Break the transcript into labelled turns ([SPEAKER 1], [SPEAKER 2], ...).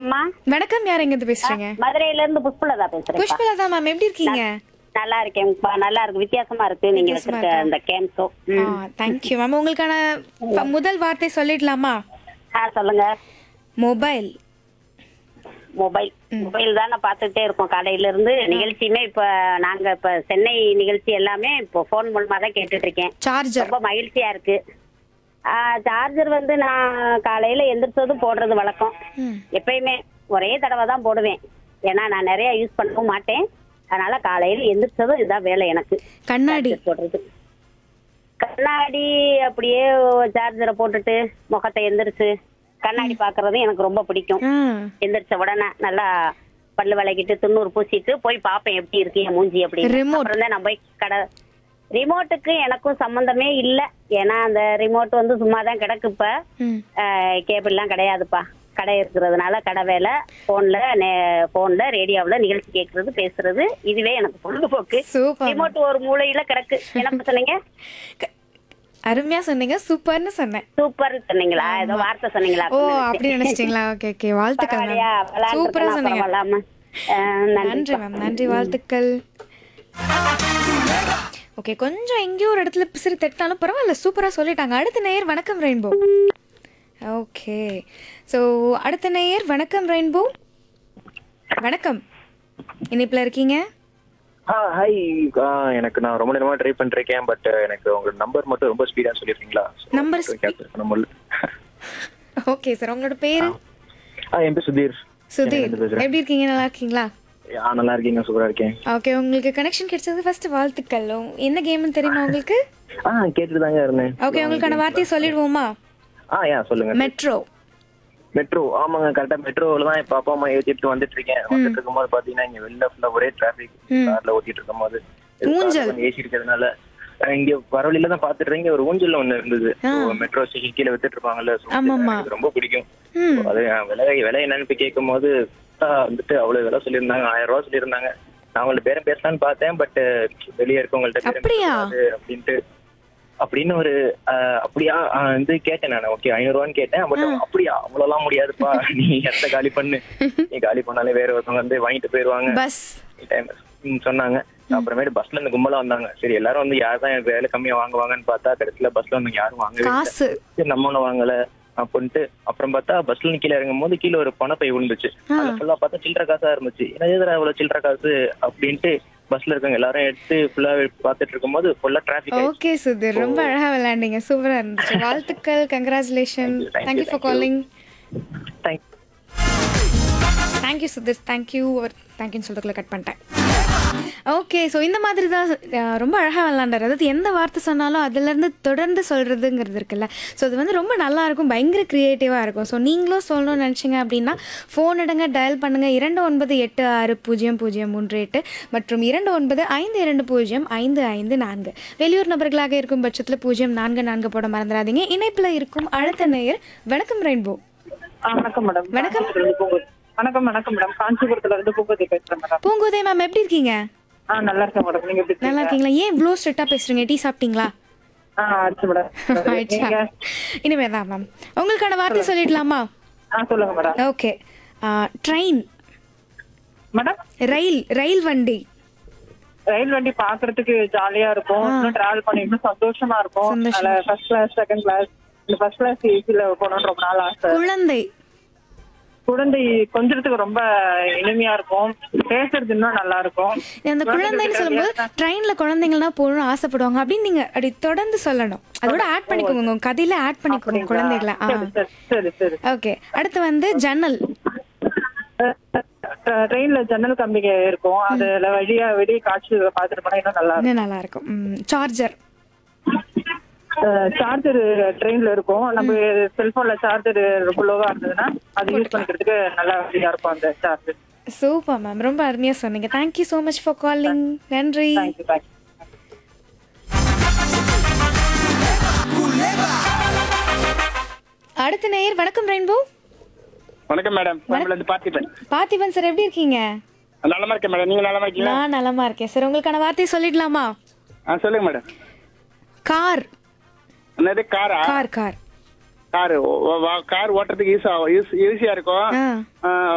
[SPEAKER 1] வணக்கம்மா
[SPEAKER 2] வணக்கம் யார் எங்க இருந்து பேசுறீங்க
[SPEAKER 1] மதுரையில இருந்து புஷ்பலதா பேசுறேன்
[SPEAKER 2] புஷ்பலதா மேம் எப்படி இருக்கீங்க
[SPEAKER 1] நல்லா இருக்கேன்ப்பா நல்லா இருக்கு வித்தியாசமா இருக்கு நீங்க
[SPEAKER 2] வித்தியாசமா
[SPEAKER 1] வச்சிருக்க
[SPEAKER 2] இருக்கா?
[SPEAKER 1] அந்த கேம்ஸோ
[SPEAKER 2] தேங்க்யூ மேம் உங்களுக்கான ப- முதல் வார்த்தை சொல்லிடலாமா
[SPEAKER 1] ஆ சொல்லுங்க
[SPEAKER 2] மொபைல்
[SPEAKER 1] மொபைல் மொபைல் தான் நான் பார்த்துட்டே இருக்கோம் காலையில இருந்து நிகழ்ச்சியுமே இப்ப நாங்க இப்ப சென்னை நிகழ்ச்சி எல்லாமே இப்போ ஃபோன் மூலமா தான் கேட்டுட்டு இருக்கேன்
[SPEAKER 2] சார்ஜர்
[SPEAKER 1] ரொம்ப மகிழ்ச்சியா இருக்கு சார்ஜர் வந்து நான் காலையில எந்திரிச்சதும் போடுறது வழக்கம் எப்பயுமே ஒரே தடவை தான் போடுவேன் ஏன்னா நான் நிறைய யூஸ் பண்ணவும் மாட்டேன் அதனால காலையில எந்திரிச்சதும் இதுதான் வேலை எனக்கு
[SPEAKER 2] கண்ணாடி
[SPEAKER 1] charger போடுறது கண்ணாடி அப்படியே சார்ஜரை போட்டுட்டு முகத்தை எந்திரிச்சு கண்ணாடி பாக்குறது எனக்கு ரொம்ப பிடிக்கும்
[SPEAKER 2] ஆ,
[SPEAKER 1] எந்திரிச்ச உடனே நல்லா பல்லு விளக்கிட்டு துண்ணூறு பூசிட்டு போய் பார்ப்பேன் எப்படி இருக்கு என் மூஞ்சி அப்படி
[SPEAKER 2] Remote.
[SPEAKER 1] அப்புறம் தான் நான் போய் கடை ரிமோட்டுக்கு எனக்கும் சம்பந்தமே இல்ல ஏன்னா அந்த ரிமோட் வந்து சும்மா தான் கிடக்கு இப்ப
[SPEAKER 2] ம்.
[SPEAKER 1] கேபிள்லாம் கிடையாதுப்பா கடை இருக்கிறதுனால கடை வேலை போன்ல போன்ல ரேடியோவுல நிகழ்ச்சி கேட்கறது பேசுறது இதுவே எனக்கு பொழுதுபோக்கு
[SPEAKER 2] சூப்பர்
[SPEAKER 1] ரிமோட் ஒரு மூலையில கிடக்கு என்ன சொன்னீங்க
[SPEAKER 2] க- அருமையா சொன்னீங்க சூப்பர்னு சொன்னேன்
[SPEAKER 1] சூப்பர் சொன்னீங்களா ஏதோ வார்த்தை சொன்னீங்களா
[SPEAKER 2] ஓ அப்படி நினைச்சிட்டீங்களா ஓகே ஓகே வாழ்த்துக்கள்
[SPEAKER 1] பரவாயில்லையா
[SPEAKER 2] மேம் சூப்பரா சொன்னீங்க
[SPEAKER 1] விளையாண்டுருக்கேன்
[SPEAKER 2] நன்றி மேம் நன்றி வாழ்த்துக்கள் ஓகே கொஞ்சம் எங்கேயோ ஒரு இடத்துல பிசிறு தட்டினாலும் பரவாயில்ல சூப்பரா சொல்லிட்டாங்க அடுத்த நேயர் வணக்கம் ரெயின்போ ஓகே ஸோ அடுத்த நேயர் வணக்கம் ரெயின்போ வணக்கம் இனிப்பில் இருக்கீங்க
[SPEAKER 3] ஆ ஹாய் எனக்கு நான் ரொம்ப நேரமா ட்ரை பண்ணிருக்கேன் பட் எனக்கு உங்க நம்பர் மட்டும் ரொம்ப ஸ்பீடா சொல்லிருக்கீங்களா
[SPEAKER 2] Number
[SPEAKER 3] கேப்சர் பண்ண முடியல
[SPEAKER 2] ஓகே சார் உங்களோட பேரு
[SPEAKER 3] ஆ என் பேர் சுதீர்
[SPEAKER 2] சுதீர்
[SPEAKER 3] சென்னையிலிருந்து பேசுறேன்.
[SPEAKER 2] எப்படி இருக்கீங்க நல்லா இருக்கீங்களா
[SPEAKER 3] ஆ நல்லா இருக்கீங்க சூப்பரா இருக்கேன்
[SPEAKER 2] ஓகே உங்களுக்கு கனெக்ஷன் கிடைச்சது ஃபர்ஸ்ட் வாழ்த்துக்கள் என்ன கேம்னு தெரியுமா உங்களுக்கு
[SPEAKER 3] ஆ கேட்டுட்டு தாங்க இருந்தேன்
[SPEAKER 2] ஓகே உங்களுக்கான வார்த்தையை சொல்லிடுவோமா
[SPEAKER 3] ஆ ஏன் சொல்லுங்க
[SPEAKER 2] மெட்ரோ
[SPEAKER 3] மெட்ரோ ஆமாங்க கரெக்டா மெட்ரோல தான் இப்ப அப்பா அம்மா ஏத்திட்டு வந்துட்டு இருக்கேன் வந்துட்டு இருக்கும்போது பாத்தீங்கன்னா இங்க வெளில ஃபுல்லா ஒரே டிராபிக் கார்ல ஓட்டிட்டு இருக்கும்போது
[SPEAKER 2] ஊஞ்சல்.
[SPEAKER 3] ஏசி இருக்கிறதுனால அஹ் இங்க வரவழியில தான் பாத்துட்டு இருக்கேன். இங்க ஒரு ஊஞ்சல் ஒண்ணு இருந்தது மெட்ரோ ஸ்டேஷன் கீழே வித்துட்டு இருப்பாங்கல்ல so
[SPEAKER 2] ஆமாமா.
[SPEAKER 3] எனக்கு ரொம்ப பிடிக்கும்
[SPEAKER 2] ம்
[SPEAKER 3] அது அஹ், விலை விலை என்னன்னு போய் கேட்கும் போது வந்துட்டு அவ்வளவு விலை சொல்லியிருந்தாங்க ஆயிரம் ரூபாய் சொல்லியிருந்தாங்க நான் உங்கள்ட்ட பேரம் பேசலாம்னு பார்த்தேன் பட் வெளியே இருக்கவங்கள்ட்ட பேரம்
[SPEAKER 2] அப்படியா?
[SPEAKER 3] பேசக்கூடாது அப்படின்ட்டு அப்படின்னு ஒரு அஹ், அப்படியா அஹ், வந்து கேட்டேன் நான் ஓகே ஐநூறு ரூபான்னு கேட்டேன் பட் அப்படியா அவ்வளவுலாம் முடியாதுப்பா நீ இடத்த காலி பண்ணு நீ காலி பண்ணாலே வேற ஒருத்தவங்க வந்து வாங்கிட்டு போயிருவாங்க
[SPEAKER 2] பஸ்
[SPEAKER 3] டைம் ம், சொன்னாங்க அப்புறமேட்டு பஸ்ல இருந்து கும்பலா வந்தாங்க சரி எல்லாரும் வந்து யார் தான் எனக்கு வேலை கம்மியா வாங்குவாங்கன்னு பார்த்தா கடைசியில பஸ்ல வந்து யாரும் வாங்கவே இல்லை.
[SPEAKER 2] காசு
[SPEAKER 3] சரி நம்மளும் வாங்கல அப்படின்ட்டு அப்புறம் பார்த்தா பஸ்ல கீழே இறங்கும் போது கீழே ஒரு பணப்பை விழுந்துச்சு அதுல ஃபுல்லா பார்த்தா சில்லற காசா இருந்துச்சு என்ன எதிர அவ்வளவு சில்லற காசு அப்படின்ட்டு பஸ்ல இருக்கவங்க எல்லாரும் எடுத்து ஃபுல்லா பாத்துட்டு இருக்கும்போது ஃபுல்லா டிராபிக்
[SPEAKER 2] ஓகே சுதீர் ரொம்ப அழகா விளையாண்டீங்க சூப்பரா இருந்துச்சு வாழ்த்துக்கள் congratulation
[SPEAKER 3] Thank you, thank
[SPEAKER 2] thank you
[SPEAKER 3] you,
[SPEAKER 2] for
[SPEAKER 3] thank you.
[SPEAKER 2] Calling
[SPEAKER 3] thank
[SPEAKER 2] thank you Sudheer thank you அவர் தேங்க்யூன்னு சொல்றதுக்குள்ள கட் பண்ணிட்டேன் ஓகே ஸோ இந்த மாதிரி தான் அஹ், ரொம்ப அழகாக விளாண்டார் அதாவது எந்த வார்த்தை சொன்னாலும் அதுலேருந்து தொடர்ந்து சொல்கிறதுங்கிறது இருக்குல்ல ஸோ அது வந்து ரொம்ப நல்லா இருக்கும் பயங்கர க்ரியேட்டிவாக இருக்கும் ஸோ நீங்களும் சொல்லணும்னு நினச்சிங்க அப்படின்னா ஃபோன் எடுங்க டயல் பண்ணுங்கள் இரண்டு ஒன்பது எட்டு ஆறு பூஜ்ஜியம் பூஜ்ஜியம் மூன்று எட்டு மற்றும் இரண்டு ஒன்பது ஐந்து இரண்டு பூஜ்ஜியம் ஐந்து ஐந்து நான்கு வெளியூர் நபர்களாக இருக்கும் பட்சத்தில் பூஜ்ஜியம் நான்கு நான்கு போட மறந்துடாதீங்க இணைப்பில் இருக்கும் அடுத்த நேயர் வணக்கம் ரெயின்போ
[SPEAKER 4] ஆ, வணக்கம் மேடம்
[SPEAKER 2] வணக்கம்.
[SPEAKER 4] காஞ்சிபுரத்துல இருந்து பூங்கோதி. வணக்கம் வணக்கம் மேடம் காஞ்சிபுரத்துல இருந்து பூங்கோதி பேசுறேன் மேடம்
[SPEAKER 2] பூங்கோதை மேம் எப்படி இருக்கீங்க
[SPEAKER 4] ஆ நல்லா இருக்கேன் மேடம் நீங்க எப்படி
[SPEAKER 2] நல்லா
[SPEAKER 4] இருக்கீங்க
[SPEAKER 2] இருக்கீங்களா ஏன் இவ்வளோ ஸ்ட்ரிக்டாக பேசுறீங்க டீ சாப்பிட்டீங்களா
[SPEAKER 4] ஆ ஆச்சு மேடம்
[SPEAKER 2] ஆயிடுச்சா
[SPEAKER 4] நீங்க
[SPEAKER 2] இனிமே தான் மேம் உங்களுக்கான வார்த்தை சொல்லிடலாமா
[SPEAKER 4] ஆ சொல்லுங்க மேடம்
[SPEAKER 2] ஓகே ட்ரெயின்
[SPEAKER 4] மேடம்
[SPEAKER 2] ரயில் ரயில் வண்டி
[SPEAKER 4] ரயில் வண்டி பாக்குறதுக்கு ஜாலியா இருக்கும் இன்னும் டிராவல் பண்ணி இன்னும் சந்தோஷமா இருக்கும்
[SPEAKER 2] சந்தோஷமா.
[SPEAKER 4] அதுல ஃபர்ஸ்ட் கிளாஸ் செகண்ட் கிளாஸ் இந்த ஃபர்ஸ்ட் கிளாஸ் ஏசில போகணும்னு ரொம்ப நாள் ஆசை
[SPEAKER 2] குழந்தை
[SPEAKER 4] குழந்தை கொஞ்சத்துக்கு ரொம்ப இனிமையா இருக்கும் பேசுறது இன்னும் நல்லா இருக்கும்
[SPEAKER 2] அந்த குழந்தைன்னு சொல்லும்போது ட்ரெயின்ல குழந்தைங்கள்னா போகணும்னு ஆசைப்படுவாங்க அப்படின்னு நீங்க அப்படி தொடர்ந்து சொல்லணும் அதோட ஆட் பண்ணிக்கோங்க உங்க கதையில ஆட் பண்ணிக்கோங்க குழந்தைகளை ஆ
[SPEAKER 4] சரி சரி சரி சரி
[SPEAKER 2] ஓகே அடுத்து வந்து ஜன்னல்
[SPEAKER 4] ட்ரெயின்ல ஜன்னல் கம்பிகை இருக்கும் அதுல வழியா வெளியே காட்சி பாத்துட்டு போனா இன்னும் நல்லா இருக்கும்
[SPEAKER 2] இன்னும் நல்லா இருக்கும் சார்ஜர்
[SPEAKER 4] சார்ஜர் ட்ரெயின்ல இருக்கும் நம்ம செல்போன்ல சார்ஜர் ரொம்ப லோவா இருந்ததுன்னா அது யூஸ் பண்ணிக்கிறதுக்கு நல்லா வசதியா இருக்கும் அந்த சார்ஜர்
[SPEAKER 2] சூப்பர் மேம் ரொம்ப அருமையா சொன்னீங்க thank you so much for calling நன்றி
[SPEAKER 4] தேங்க்யூ தேங்க்யூ
[SPEAKER 2] அடுத்த நேயர் வணக்கம் ரெயின்போ
[SPEAKER 5] வணக்கம் மேடம் கோயம்புல இருந்து பார்த்திபன்
[SPEAKER 2] பார்த்திபன் சார் எப்படி இருக்கீங்க
[SPEAKER 5] நலமா இருக்கேன் மேடம் நீங்க நலமா இருக்கீங்களா
[SPEAKER 2] நான் நலமா இருக்கேன் சார் உங்களுக்கான வார்த்தையை சொல்லிடலாமா
[SPEAKER 5] ஆ சொல்லுங்க மேடம்
[SPEAKER 2] கார்
[SPEAKER 5] என்னது காரா
[SPEAKER 2] கார் கார்
[SPEAKER 5] கார் கார் ஓட்டுறதுக்கு ஈஸியா ஈஸியா இருக்கும்
[SPEAKER 2] ஆ
[SPEAKER 5] ஆ,